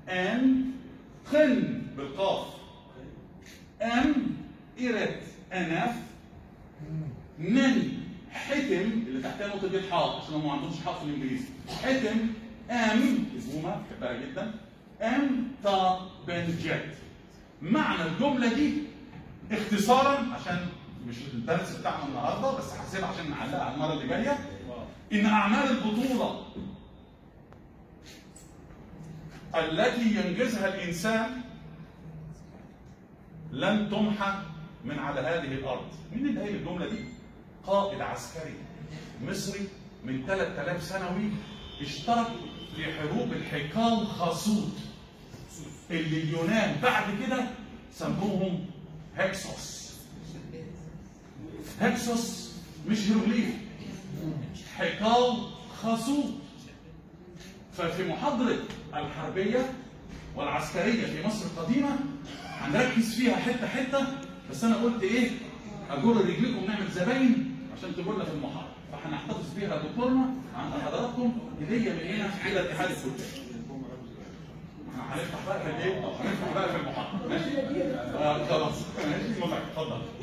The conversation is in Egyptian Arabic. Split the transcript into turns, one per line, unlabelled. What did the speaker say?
ان قن بالقاف ام ايرت انف من حتم اللي تحتها نقطه دي الحاء عشان هم ما عندهمش حاء في الانجليزي حتم ام اسمها بحبها جدا ام تا بن جد معنى الجمله دي اختصارا عشان مش الدرس بتاعنا النهارده بس هسيبها عشان نعلقها على المره اللي جايه ان اعمال البطوله التي ينجزها الانسان لن تمحى من على هذه الارض مين اللي قايل الجمله دي قائد عسكري مصري من 3000 سنوي اشترك في حروب الحيكال خاسوت اللي اليونان بعد كده سموهم هكسوس هكسوس مش هيروغليف حيكال خاسوت ففي محاضرة الحربية والعسكرية في مصر القديمة هنركز فيها حتة حتة بس أنا قلت إيه أجر رجليكم نعمل زباين عشان تقولنا في المحاضرة فهنحتفظ بيها دكتورنا عند حضراتكم هدية من هنا إلى اتحاد الكتاب هنفتح بقى في الايه؟ هنفتح بقى في المحاضرة ماشي؟ آه خلاص ماشي متعب اتفضل